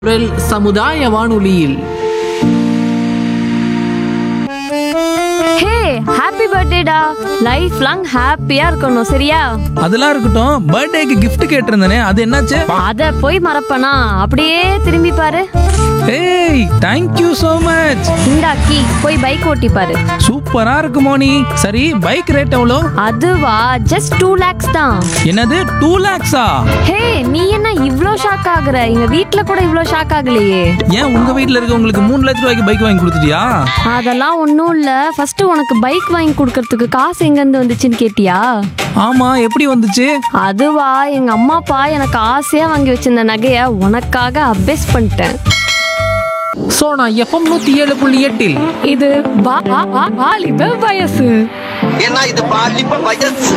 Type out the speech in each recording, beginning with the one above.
குரல் சமுதாய வானொலியில் ஹே ஹாப்பி பர்த்டேடா லைஃப் லாங் ஹாப்பியா இருக்கணும் சரியா அதெல்லாம் இருக்கட்டும் பர்த்டேக்கு gift கேட்டிருந்தேனே அது என்னாச்சு அத போய் மறப்பனா அப்படியே திரும்பி பாரு ஏய் தேங்க்யூ so மச் இந்தா கீ போய் பைக் ஓட்டி பாரு சூப்பரா இருக்கு மோனி சரி பைக் ரேட் எவ்வளோ அதுவா ஜஸ்ட் டூ லேக்ஸ் தான் என்னது டூ லேக்ஸா ஹே நீ என்ன இவ்ளோ ஷாக் ஆகுற எங்க வீட்ல கூட இவ்ளோ ஷாக் ஆகலையே ஏன் உங்க வீட்ல இருக்கவங்களுக்கு மூணு லட்ச ரூபாய்க்கு பைக் வாங்கி கொடுத்துட்டியா அதெல்லாம் ஒன்றும் இல்ல ஃபர்ஸ்ட் உனக்கு பைக் வாங்கி கொடுக்கறதுக்கு காசு எங்க இருந்து வந்துச்சுன்னு கேட்டியா ஆமா எப்படி வந்துச்சு அதுவா எங்க அம்மா அப்பா எனக்கு ஆசையா வாங்கி வச்சிருந்த நகைய உனக்காக அபேஸ் பண்ணிட்டேன் சோனா எஃப்எம் நூத்தி ஏழு புள்ளி எட்டில் இது வா- வா- வா- வாலிப வயசு ஏன்னா இது பாலிப்ப வயசு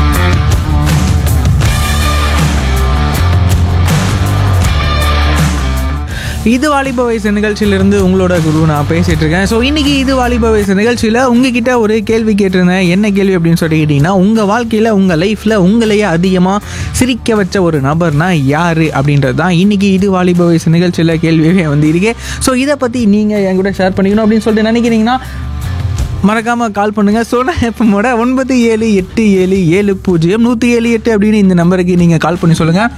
இது வாலிப வயசு நிகழ்ச்சியிலிருந்து உங்களோட குரு நான் பேசிட்டு இருக்கேன் ஸோ இன்னைக்கு இது வாலிப வயசு நிகழ்ச்சியில் உங்ககிட்ட ஒரு கேள்வி கேட்டிருந்தேன் என்ன கேள்வி அப்படின்னு சொல்லி கேட்டிங்கன்னா உங்கள் வாழ்க்கையில் உங்கள் லைஃப்பில் உங்களையே அதிகமாக சிரிக்க வச்ச ஒரு நபர்னா யார் அப்படின்றது தான் இன்னைக்கு இது வாலிப வயசு நிகழ்ச்சியில் கேள்வியே வந்து இருக்கு ஸோ இதை பற்றி நீங்கள் என் கூட ஷேர் பண்ணிக்கணும் அப்படின்னு சொல்லிட்டு நினைக்கிறீங்கன்னா மறக்காமல் கால் பண்ணுங்கள் சோனா எஃப்எம்மோட ஒன்பது ஏழு எட்டு ஏழு ஏழு பூஜ்ஜியம் நூற்றி ஏழு எட்டு அப்படின்னு இந்த நம்பருக்கு நீங்கள் கால் பண்ணி சொல்லுங்கள்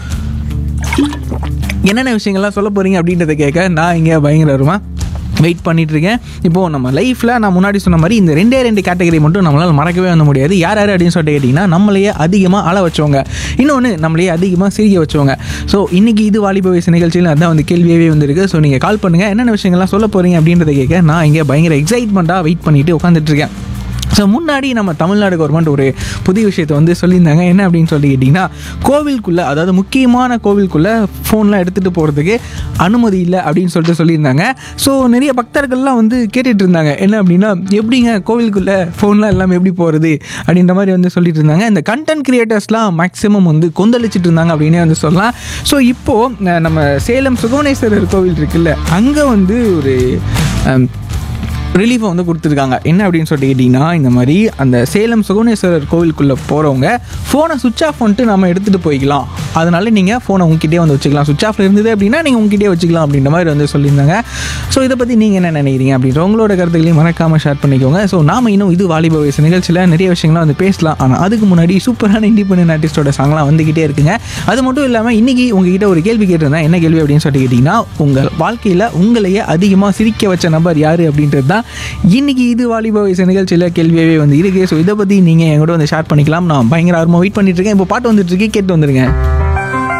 என்னென்ன விஷயங்கள்லாம் சொல்ல போகிறீங்க அப்படின்றத கேட்க நான் இங்கே பயங்கரமா வெயிட் பண்ணிட்டு இருக்கேன் இப்போது நம்ம லைஃப்பில் நான் முன்னாடி சொன்ன மாதிரி இந்த ரெண்டே ரெண்டு கேட்டகரி மட்டும் நம்மளால் மறக்கவே வந்து முடியாது யார் யார் அப்படின்னு சொல்லிட்டு கேட்டிங்கன்னா நம்மளையே அதிகமாக அழ வச்சவங்க இன்னொன்று நம்மளையே அதிகமாக சிரிக்க வச்சவங்க ஸோ இன்றைக்கி இது வாலிப வயசு நிகழ்ச்சியில் அதான் வந்து கேள்வியாகவே வந்திருக்கு ஸோ நீங்கள் கால் பண்ணுங்கள் என்னென்ன விஷயங்கள்லாம் சொல்ல போகிறீங்க அப்படின்றத கேட்க நான் இங்கே பயங்கர எக்ஸைட்மெண்ட்டாக வெயிட் பண்ணிட்டு உட்காந்துட்டு இருக்கேன் ஸோ முன்னாடி நம்ம தமிழ்நாடு கவர்மெண்ட் ஒரு புதிய விஷயத்தை வந்து சொல்லியிருந்தாங்க என்ன அப்படின்னு சொல்லி கேட்டிங்கன்னா கோவிலுக்குள்ளே அதாவது முக்கியமான கோவிலுக்குள்ளே ஃபோன்லாம் எடுத்துகிட்டு போகிறதுக்கு அனுமதி இல்லை அப்படின்னு சொல்லிட்டு சொல்லியிருந்தாங்க ஸோ நிறைய பக்தர்கள்லாம் வந்து கேட்டுட்டு இருந்தாங்க என்ன அப்படின்னா எப்படிங்க கோவிலுக்குள்ளே ஃபோன்லாம் எல்லாமே எப்படி போகிறது அப்படின்ற மாதிரி வந்து சொல்லிட்டு இருந்தாங்க இந்த கண்டென்ட் கிரியேட்டர்ஸ்லாம் மேக்ஸிமம் வந்து கொந்தளிச்சிட்டு இருந்தாங்க அப்படின்னே வந்து சொல்லலாம் ஸோ இப்போது நம்ம சேலம் சுகவனேஸ்வரர் கோவில் இருக்குல்ல அங்கே வந்து ஒரு அம், ரிலீஃபை வந்து கொடுத்துருக்காங்க என்ன அப்படின்னு சொல்லிட்டு கேட்டிங்கன்னா இந்த மாதிரி அந்த சேலம் சுகவனேஸ்வரர் கோவிலுக்குள்ளே போகிறவங்க ஃபோனை சுவிச் ஆஃப் பண்ணிட்டு நம்ம எடுத்துகிட்டு போய்க்கலாம் அதனால நீங்கள் ஃபோனை உங்ககிட்டே வந்து வச்சுக்கலாம் சுவிச் ஆஃப்ல இருந்தது அப்படின்னா நீங்கள் உங்ககிட்டே வச்சுக்கலாம் அப்படின்ற மாதிரி வந்து சொல்லியிருந்தாங்க ஸோ இதை பற்றி நீங்கள் என்ன நினைக்கிறீங்க அப்படின்ற உங்களோட கருத்துக்களையும் மறக்காமல் ஷேர் பண்ணிக்கோங்க ஸோ நாம இன்னும் இது வாலிப வயசு நிகழ்ச்சியில் நிறைய விஷயங்கள்லாம் வந்து பேசலாம் ஆனால் அதுக்கு முன்னாடி சூப்பரான இண்டிபெண்டன்ட் ஆர்டிஸ்டோட சாங்லாம் வந்துக்கிட்டே இருக்குங்க அது மட்டும் இல்லாமல் இன்றைக்கி உங்ககிட்ட ஒரு கேள்வி கேட்டிருந்தேன் என்ன கேள்வி அப்படின்னு சொல்லிட்டு கேட்டிங்கன்னா உங்கள் வாழ்க்கையில் உங்களையே அதிகமாக சிரிக்க வச்ச நபர் யார் அப்படின்றது தான் இன்னைக்கு இது வாலிப வயசு நிகழ்ச்சியில் கேள்வியாகவே வந்து இருக்கு ஸோ இதை பற்றி நீங்கள் என் கூட வந்து ஷேர் பண்ணிக்கலாம் நான் பயங்கர ஆர்வமாக வெயிட் பண்ணிட்டு இருக்கேன் இப்போ பாட்டு வந்துட்டு இருக்கு கேட்டு வந்துருங்க